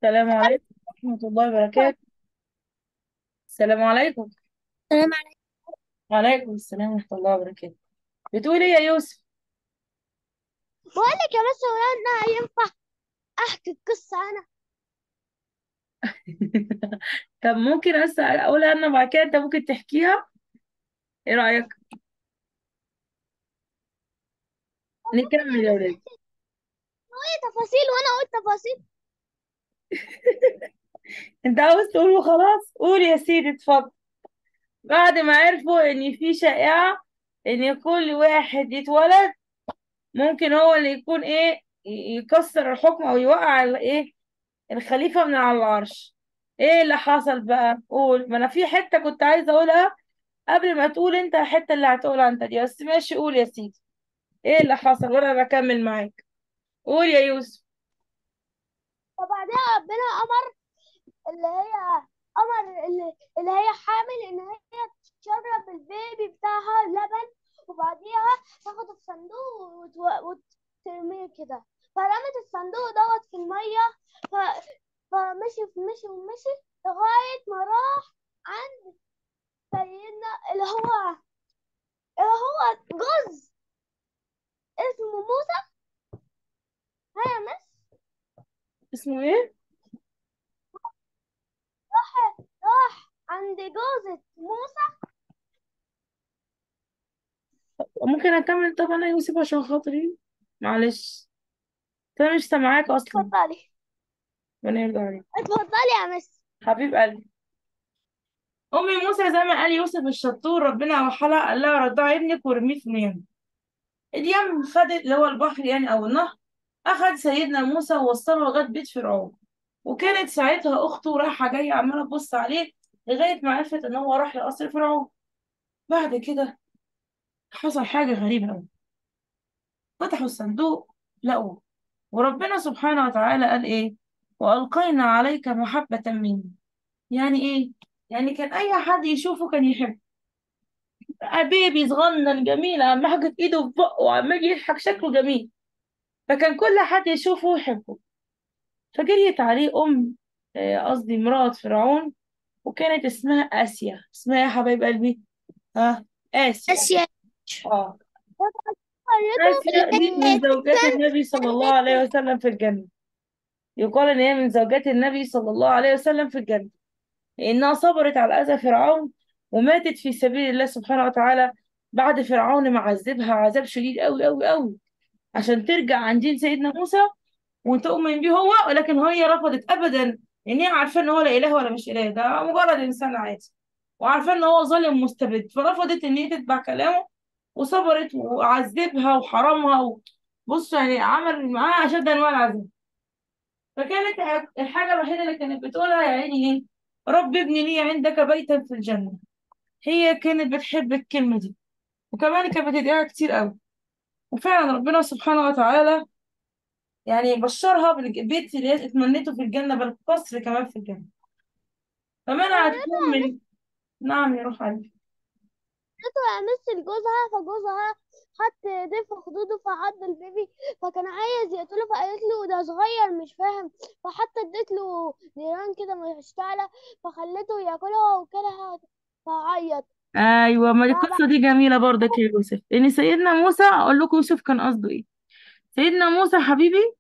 السلام عليكم ورحمة الله وبركاته السلام عليكم السلام عليكم وعليكم السلام ورحمة الله وبركاته بتقول ايه يا يوسف بقول لك يا بس ولا ينفع احكي القصه انا طب ممكن أسأل أقول أنا بعد كده أنت ممكن تحكيها ايه رأيك ممكن نكمل يا يا بس ولاد انت تقولي تفاصيل وانا اقول تفاصيل انت عاوز تقول وخلاص قول يا سيدي اتفضل بعد ما عرفوا ان في شائعة ان كل واحد يتولد ممكن هو اللي يكون ايه ي- يكسر الحكم او يوقع ال- ايه الخليفة من على العرش ايه اللي حصل بقى قول ما انا في حتة كنت عايزة اقولها قبل ما تقول انت الحتة اللي هتقولها انت دي بس ماشي قول يا سيدي ايه اللي حصل وانا بكمل معاك قول يا يوسف وبعدين ربنا امر اللي هي امر اللي, اللي هي حامل ان هي تشرب البيبي بتاعها لبن وبعديها تاخد الصندوق وت- وترميه كده فرمت الصندوق دوت في الميه ف... فمشي مشي ومشي لغايه ما راح عند سيدنا اللي هو اللي هو جوز اسمه موسى هيا مس اسمه ايه راح راح عند جوزة موسى ممكن اكمل طب انا يا يوسف عشان خاطري معلش انا مش سامعاك اصلا اتفضلي ربنا يرضى عليك اتفضلي يا مس حبيب قلبي امي موسى زي ما قال يوسف الشطور ربنا وحلها قال لها رضعي ابنك وارميه في اليم اليم خد اللي هو البحر يعني او النهر اخد سيدنا موسى ووصله لغايه بيت فرعون وكانت ساعتها اخته رايحه جايه عماله تبص عليه لغايه ما عرفت ان هو راح لقصر فرعون بعد كده حصل حاجه غريبه قوي فتحوا الصندوق لقوه وربنا سبحانه وتعالى قال ايه والقينا عليك محبه مني يعني ايه يعني كان اي حد يشوفه كان يحبه بيبي صغنن جميل عم حاجة ايده في بقه وعمال يضحك شكله جميل فكان كل حد يشوفه يحبه فجريت عليه ام آه، قصدي مرات فرعون وكانت اسمها آسيا اسمها إيه يا حبايب قلبي ها آسيا آسيا اه وريته آسيا دي من زوجات النبي صلى الله عليه وسلم في الجنة يقال إن هي من زوجات النبي صلى الله عليه وسلم في الجنة لأنها صبرت على أذى فرعون وماتت في سبيل الله سبحانه وتعالى بعد فرعون ما عذبها عذاب شديد أوي أوي أوي عشان ترجع عن دين سيدنا موسى وتؤمن بيه هو ولكن هي رفضت أبدا لأن هي عارفة إن هو لا إله ولا مش إله ده مجرد إنسان عادي وعارفة إن هو ظالم مستبد فرفضت إن هي تتبع كلامه وصبرت وعذبها وحرمها و... بص يعني عمل معاها أشد أنواع العذاب فكانت الحاجة الوحيدة اللي كانت بتقولها يا عيني إيه رب ابني لي عندك بيتا في الجنة هي كانت بتحب الكلمة دي وكمان كانت بتدعيها كتير قوي وفعلا ربنا سبحانه وتعالى يعني بشرها بالبيت اللي هي اتمنيته في الجنة بل قصر كمان في الجنة فمنعت وريته من نعم يا روح قلبي يا مس لجوزها فجوزها حط ايديه في خدوده فعض البيبي فكان عايز يقتله فقالت له ده صغير مش فاهم فحتى اديت له نيران كده مشتعلة فخلته ياكلها وكلها فعيط ايوه ما فبعد القصه دي جميله برضك يا يوسف ان سيدنا موسى اقول لكم يوسف كان قصده ايه سيدنا موسى حبيبي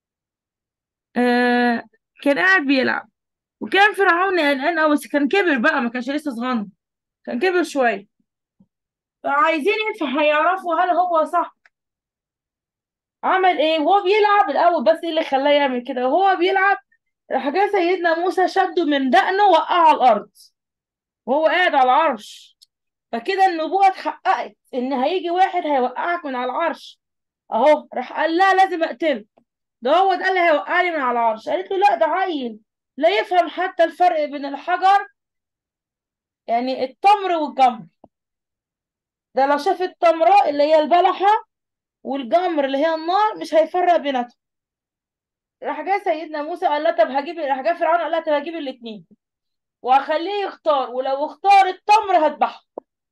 آه كان قاعد بيلعب وكان فرعون قلقان قوي بس كان كبر بقى ما كانش لسه صغنن كان كبر شويه فعايزين هيعرفوا هل هو صح عمل ايه وهو بيلعب الاول بس ايه اللي خلاه يعمل كده وهو بيلعب راح جه سيدنا موسى شده من دقنه وقعه على الارض وهو قاعد على العرش فكده النبوة اتحققت ان هيجي واحد هيوقعك من على العرش اهو راح قال لها لازم اقتله ده هو ده اللي هيوقعني من على العرش قالت له لا ده عيل لا يفهم حتى الفرق بين الحجر يعني التمر والجمر ده لو شاف التمرة اللي هي البلحة والجمر اللي هي النار مش هيفرق بيناتهم راح جه سيدنا موسى قال لها طب هجيب راح جه فرعون قال لها طب هجيب الاثنين وهخليه يختار ولو اختار التمر هذبحه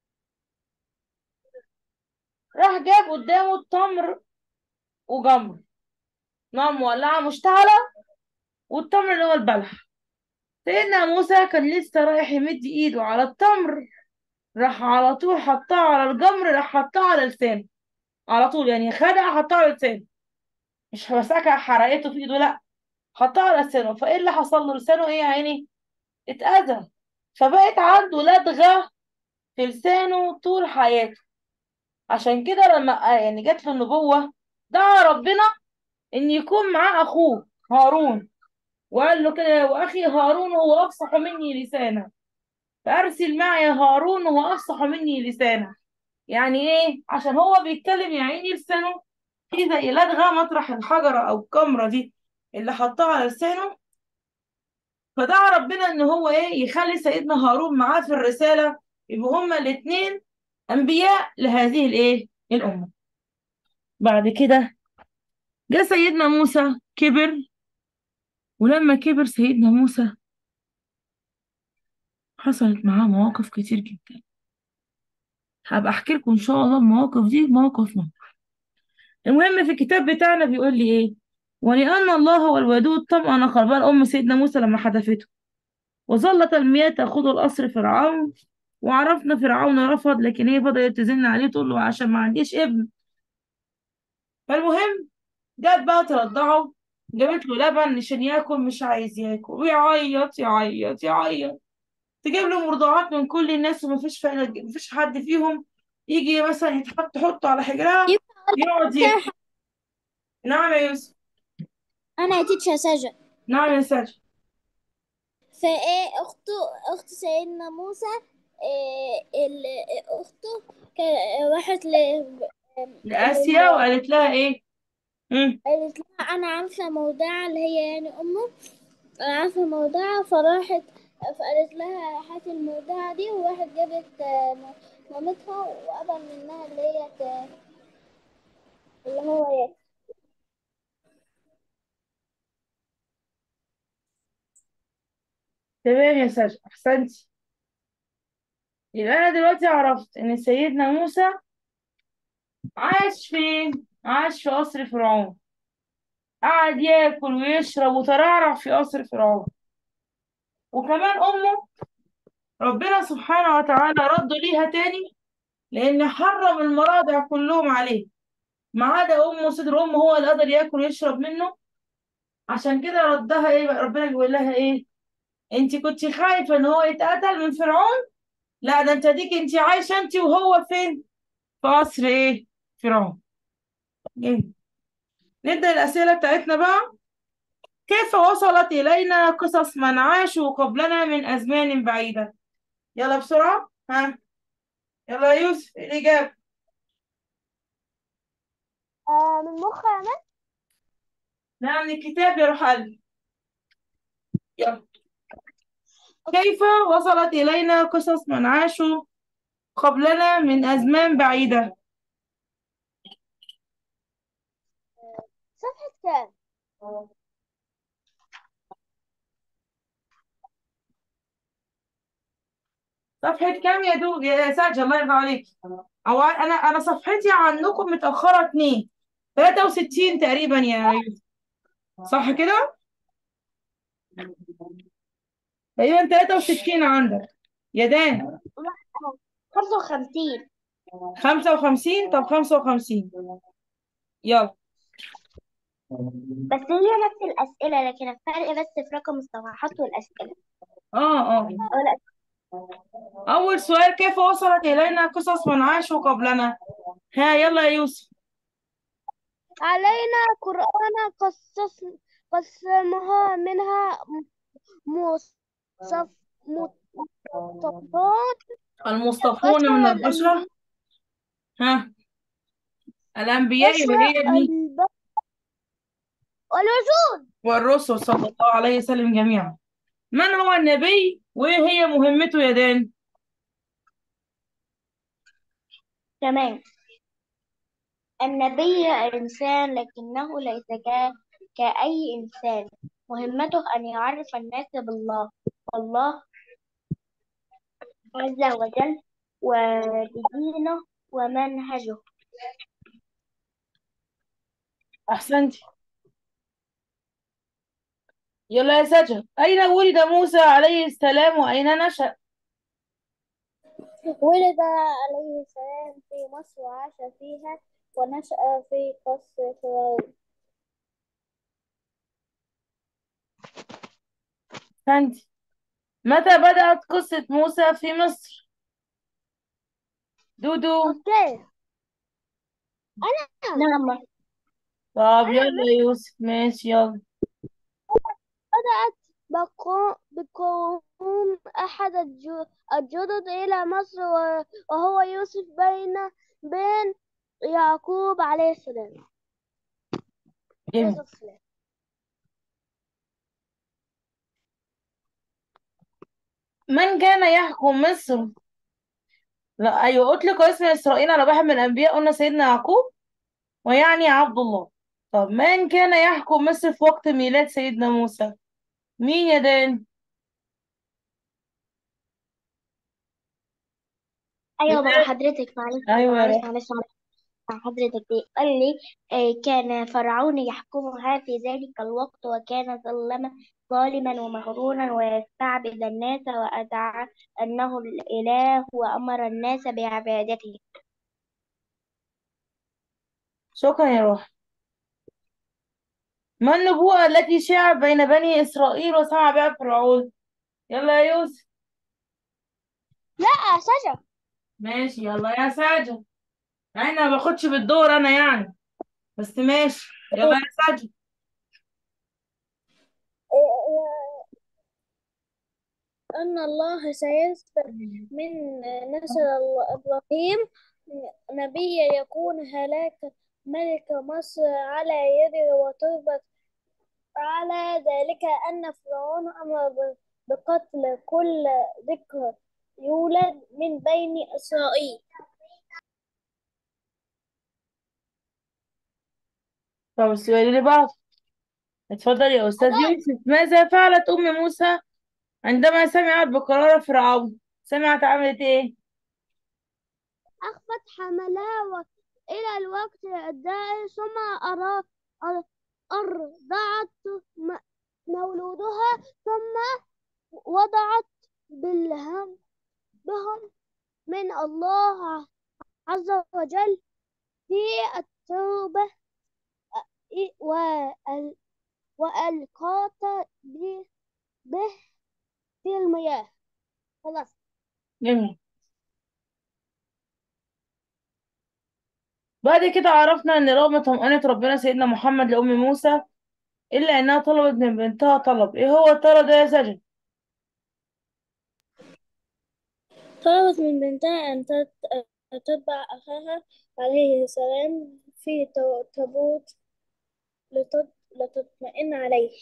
راح جاب قدامه التمر وجمر نار مولعة مشتعلة والتمر اللي هو البلح سيدنا موسى كان لسه رايح يمد ايده على التمر راح على طول حطها على الجمر راح حطها على لسانه على طول يعني خدها حطها على لسانه مش مسكها حرقته في ايده لا حطها على لسانه فايه اللي حصل له لسانه ايه يا عيني اتأذى فبقت عنده لدغة في لسانه طول حياته عشان كده لما يعني جات له النبوة دعا ربنا ان يكون معاه اخوه هارون وقال له كده واخي هارون هو افصح مني لسانا فارسل معي هارون هو افصح مني لسانا يعني ايه عشان هو بيتكلم يا عيني لسانه في زي لدغه مطرح الحجره او الكمره دي اللي حطها على لسانه فدعا ربنا ان هو ايه يخلي سيدنا هارون معاه في الرساله يبقوا هما الاثنين انبياء لهذه الايه الامه بعد كده جه سيدنا موسى كبر ولما كبر سيدنا موسى حصلت معاه مواقف كتير جدا هبقى احكي لكم ان شاء الله المواقف دي موقف موقف المهم في الكتاب بتاعنا بيقول لي ايه ولأن الله هو الودود طمأن قلبها الأم سيدنا موسى لما حدفته وظلت المياه تأخذ القصر فرعون وعرفنا فرعون رفض لكن هي فضلت تزن عليه تقول له عشان ما عنديش ابن فالمهم جت بقى ترضعه جابت له لبن عشان ياكل مش عايز ياكل ويعيط يعيط يعيط تجيب له مرضعات من كل الناس ومفيش فعلا مفيش حد فيهم يجي مثلا يتحط تحطه على حجرها يقعد يبكي نعم يا يوسف انا يا تيتشا سجا نعم يا ساجد فايه اخته اخت سيدنا موسى إيه ال- اخته كا- راحت ل لآسيا وقالت لها ايه مم. قالت لها انا عارفه موضعها اللي هي يعني امه انا عارفه موضعها فراحت فقالت لها هاتي الموضعة دي وراحت جابت آه، مامتها وقبل منها اللي هي ت- اللي هو ايه تمام يا ساجد احسنتي يبقى انا دلوقتي عرفت ان سيدنا موسى عاش فين عاش في قصر فرعون قعد ياكل ويشرب وترعرع في قصر فرعون وكمان امه ربنا سبحانه وتعالى رد ليها تاني لان حرم المراضع كلهم عليه ما عدا امه صدر امه هو اللي قدر ياكل ويشرب منه عشان كده ردها ايه بقى ربنا بيقول لها ايه انت كنت خايفه ان هو يتقتل من فرعون لا ده انت ديك انت عايشه انت وهو فين في قصر ايه فرعون جميل نبدأ الأسئلة بتاعتنا بقى كيف وصلت إلينا قصص من عاشوا قبلنا من أزمان بعيدة يلا بسرعة ها يلا يا يوسف إيه الإجابة آه من مخ انا لا من الكتاب يا روح قلبي يلا كيف وصلت إلينا قصص من عاشوا قبلنا من أزمان بعيدة صفحة كام صفحة كام يا دو يا ساجة الله يرضى عليك أو أنا أنا صفحتي عنكم متأخرة اتنين 63 تقريبا يا يوسف صح كده؟ تقريبا 63 عندك يا دان خمسة وخمسين 55 طب 55 يلا بس هي نفس الأسئلة لكن الفرق بس في رقم الصفحات والأسئلة اه اه ولا أول سؤال كيف وصلت إلينا قصص من عاشوا قبلنا ها يلا يا يوسف علينا قرآن قصص قسمها منها مصف مصطفون المصطفون من بشر البشر ها الأنبياء بشر وهي ابني البشر والوجود والرسل صلى الله عليه وسلم جميعا من هو النبي وإيه هي مهمته يا دان تمام النبي إنسان لكنه ليس كا- كأي إنسان مهمته أن يعرف الناس بالله والله عز وجل وبدينه ومنهجه أحسنتي يلا يا سجن أين ولد موسى عليه السلام وأين نشأ ولد عليه السلام في مصر وعاش فيها ونشأ في قصر فرعون فهمتي متى بدأت قصة موسى في مصر دودو اوكي انا نعم طب انا يلا يا يوسف ماشي يلا بدأت بقو- بقوم أحد الج- الجدد إلى مصر و- وهو يوسف بين بين يعقوب عليه السلام عليه جميل السلام من كان يحكم مصر لا أيوة أطلق اسم إسرائيل على واحد من الأنبياء قلنا سيدنا يعقوب ويعني عبد الله طب من كان يحكم مصر في وقت ميلاد سيدنا موسى مين يا دان أيوة مع حضرتك معلش أيوة يا معلش روح معلش معلش مع حضرتك بيقول لي آه، كان فرعون يحكمها في ذلك الوقت وكان ظلما ظالما ومغرونا ويستعبد الناس وأدعى أنه الإله وأمر الناس بعبادته شكرا يا روح ما النبوءة التي شاعت بين بني إسرائيل وسمع بها فرعون يلا يا يوسف لا سجا ماشي يلا يا ساجد يعني أنا ما باخدش بالدور أنا يعني بس ماشي يلا يا ساجد أن الله سيسبق من نسل إبراهيم نبيا يكون هلاك ملك مصر على يده وتربط على ذلك أن فرعون أمر ب- بقتل كل ذكر يولد من بين إسرائيل طب السؤال اللي بعده اتفضل يا أستاذ يوسف ماذا فعلت أم موسى عندما سمعت بقرار فرعون سمعت عملت إيه أخفت حملها و- إلى الوقت الدائر ثم أرى أر- أرضعت م- مولودها ثم وضعت بالهم بهم من الله عز وجل في التوبة وال- وألقاط به به في المياه خلاص جميل بعد كده عرفنا ان رغم طمأنة ربنا سيدنا محمد لأم موسى إلا إنها طلبت من بنتها طلب إيه هو الطلب ده يا سجن طلبت من بنتها أن تت- تتبع أخاها عليه السلام في تو- تابوت لتط- لتطمئن عليه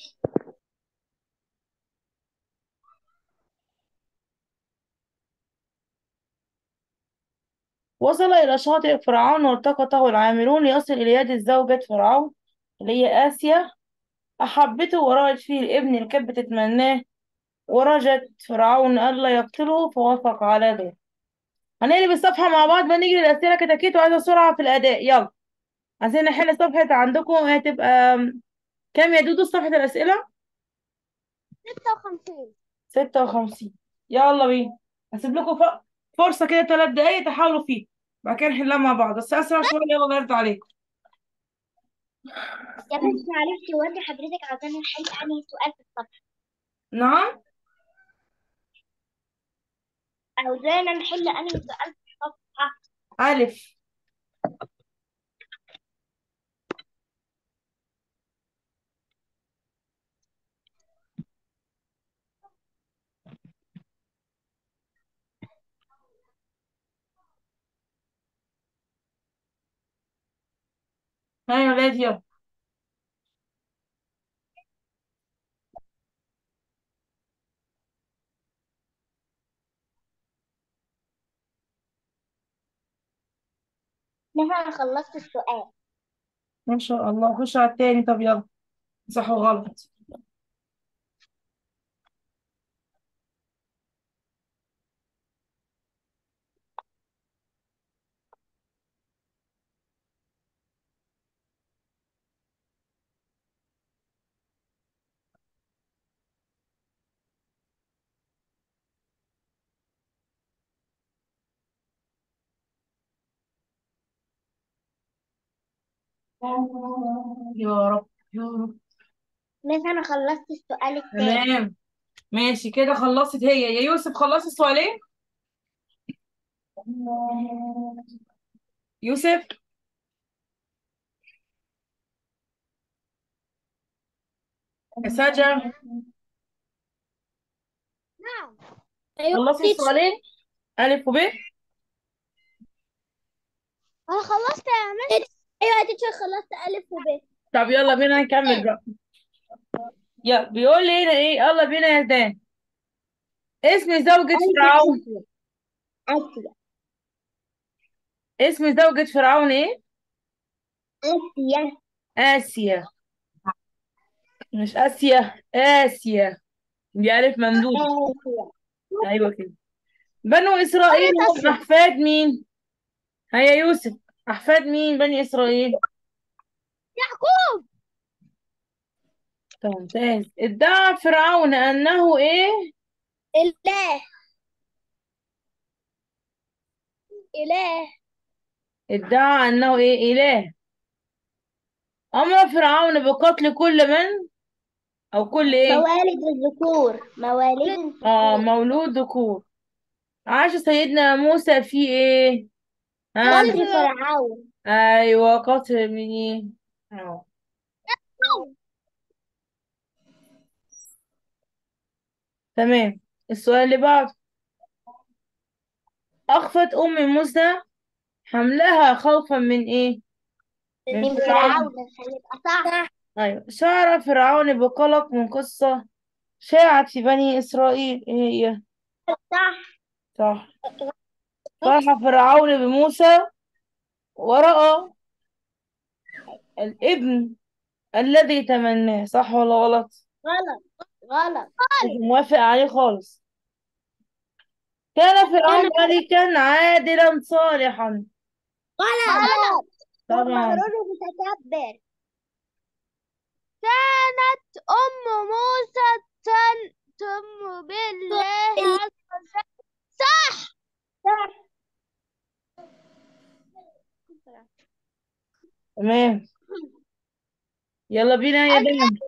وصل إلى شاطئ فرعون والتقطه العاملون ليصل إلى يد زوجة فرعون اللي هي آسيا أحبته ورأت فيه الابن اللي كانت بتتمناه ورجت فرعون ألا يقتله فوافق على ذلك هنقلب الصفحة مع بعض بقى نيجي للأسئلة كتاكيت وعايزة سرعة في الأداء يلا عايزين نحل صفحة عندكم هتبقى كام يا دودو صفحة الأسئلة؟ ستة وخمسين ستة وخمسين يلا بينا هسيب لكم ف- فرصة كده تلات دقايق تحاولوا فيه بعد كده نحلها مع بعض بس أسرع شوية يلا الله يرضى عليكم يا بنت معلش هو انت حضرتك عايزاني نحل انهي سؤال في الصف نعم عاوزانا نحل انهي سؤال في الصفحة ألف ها يا ولاد يلا انا خلصت السؤال ما شاء الله خش على التاني طب يلا صح وغلط يا رب يا رب مس انا خلصت السؤال التاني تمام ماشي كده خلصت هي يا يوسف خلصت السؤالين يوسف يا ساجة نعم خلصت السؤالين ألف وب انا خلصت يا مس ايوه يا تيتشر خلصت الف وب طب يلا بينا نكمل بقى يلا بيقول لي هنا ايه يلا بينا يا دان اسم زوجة فرعون اسيا اسم زوجة فرعون ايه اسيا آسيا مش آسيا آسيا دي ألف ممدودة اسيا أيوة كده بنو إسرائيل قرية هم آسيا. أحفاد مين هيا يوسف أحفاد مين بني إسرائيل يعقوب طب ممتاز ادعى فرعون أنه إيه اله اله ادعى أنه إيه إله أمر فرعون بقتل كل من أو كل إيه موالد الذكور موالد آه مولود ذكور عاش سيدنا موسى في إيه ها قتل فرعون أيوة قتل مين أهو. تمام السؤال اللي بعده أخفت أم موسى حملها خوفا من إيه من من فرعون فرعون هيبقى صح أيوة شعر فرعون بقلق من قصة شاعت في بني إسرائيل إيه هي صح صح فرح فرعون بموسى ورأى الابن الذي تمناه صح ولا غلط غلط غلط مش موافق عليه خالص كان فرعون ملكا عادلا صالحا غلط طبعا مغرور ومتكبر كانت أم موسى تنتم بالله عز وجل صح صح تمام يلا بينا يا دنيا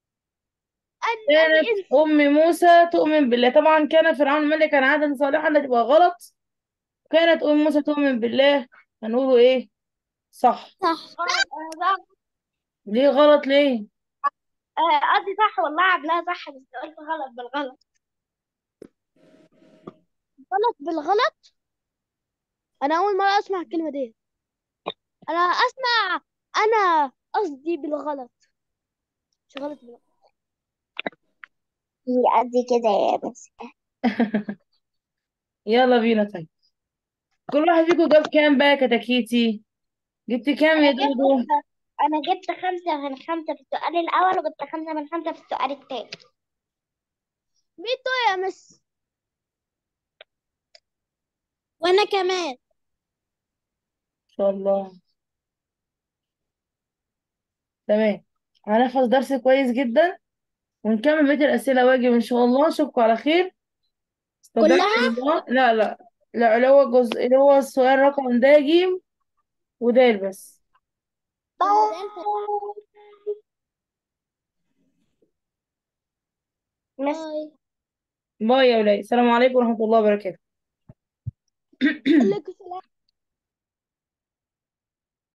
كانت النبي أم موسى تؤمن بالله طبعا كان فرعون ملكا عادلا صالحا ده تبقى غلط كانت أم موسى تؤمن بالله هنقوله إيه صح صح صح ليه غلط ليه قصدي صح والله قبلها صح بس قلت غلط بالغلط غلط بالغلط انا اول مره اسمع الكلمه دي انا اسمع انا قصدي بالغلط مش غلط بالغلط قصدي كده يا بس يلا بينا طيب كل واحد فيكم جاب كام بقى يا كتاكيتي جبت كام يا انا جبت دودو انا جبت خمسة من خمسة في السؤال الاول وجبت خمسة من خمسة في السؤال الثاني ميتو يا مس وانا كمان ان شاء الله تمام هنحفظ درس كويس جدا ونكمل بقية الأسئلة واجب إن شاء الله أشوفكم على خير استودعكم كلها الله لا لا لا اللي هو جزء اللي هو السؤال رقم ده جيم ودال بس باي باي يا ولاد السلام عليكم ورحمة الله وبركاته عليكم السلام